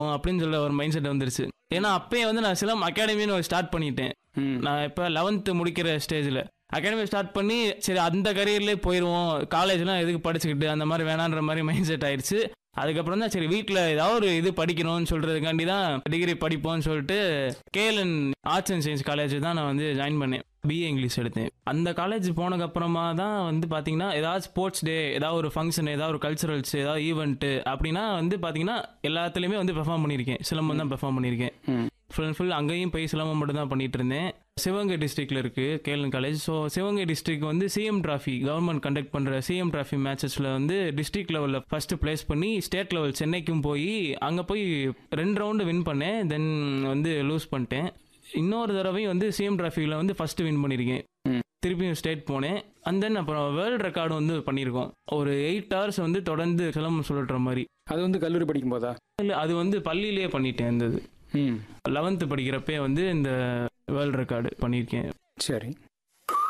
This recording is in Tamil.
அப்படின்னு சொல்ல ஒரு மைண்ட் செட் வந்துருச்சு ஏன்னா அப்பயே வந்து நான் சிலம் அகாடமின்னு ஸ்டார்ட் பண்ணிட்டேன் ம். நான் இப்போ லெவன்த்து முடிக்கிற ஸ்டேஜில் அகாடமி ஸ்டார்ட் பண்ணி சரி அந்த கரியர்லேயே போயிடுவோம் காலேஜ்லாம் எதுக்கு படிச்சுக்கிட்டு அந்த மாதிரி வேணான்ற மாதிரி மைண்ட் செட் ஆயிடுச்சு அதுக்கப்புறம் தான் சரி வீட்டில் ஏதாவது ஒரு இது படிக்கணும்னு சொல்கிறதுக்காண்டி தான் டிகிரி படிப்போம்னு சொல்லிட்டு KLN arts and science college தான் நான் வந்து ஜாயின் பண்ணேன் பிஏ இங்கிலீஷ் எடுத்தேன் அந்த காலேஜ் போனதுக்கப்புறமா தான் வந்து பார்த்தீங்கன்னா ஏதாவது ஸ்போர்ட்ஸ் டே ஏதாவது ஒரு ஃபங்க்ஷன் ஏதாவது ஒரு கல்ச்சுரல்ஸ் ஏதாவது ஈவெண்ட்டு அப்படின்னா வந்து பார்த்தீங்கன்னா எல்லாத்துலேயுமே வந்து பெர்ஃபார்ம் பண்ணியிருக்கேன் சிலம்பம் தான் பெர்ஃபார்ம் பண்ணியிருக்கேன் ம். ஃபுல் அண்ட் ஃபுல் அங்கேயும் போய் சிலம்பம் மட்டும் தான் பண்ணிட்டு இருந்தேன் சிவகங்கை டிஸ்ட்ரிக்ட்ல இருக்கு KLN college so Sivaganga district வந்து சிஎம் டிராஃபி கவர்மெண்ட் கண்டக்ட் பண்ற சிஎம் டிராஃபி மேட்சஸ்ல வந்து டிஸ்ட்ரிக்ட் லெவலில் ஃபர்ஸ்ட் பிளேஸ் பண்ணி ஸ்டேட் லெவல் சென்னைக்கும் போய் அங்கே போய் ரெண்டு ரவுண்டு வின் பண்ணேன் தென் வந்து லூஸ் பண்ணிட்டேன் இன்னொரு தடவையும் வந்து சிஎம் டிராஃபியில் வந்து ஃபர்ஸ்ட் வின் பண்ணியிருக்கேன் ம். திருப்பியும் ஸ்டேட் போனேன் அண்ட் தென் அப்புறம் வேர்ல்டு ரெக்கார்டு வந்து பண்ணியிருக்கோம் ஒரு எயிட் ஹவர்ஸ் வந்து தொடர்ந்து சிலம்பம் சொல்லிடுற மாதிரி அது வந்து கல்லூரி படிக்கும் போதா இல்லை அது வந்து பள்ளியிலேயே பண்ணிட்டேன் இந்த இது ம் லெவன்த்து படிக்கிறப்பே வந்து இந்த வேர்ல்டு ரெக்கார்டு பண்ணியிருக்கேன் சரி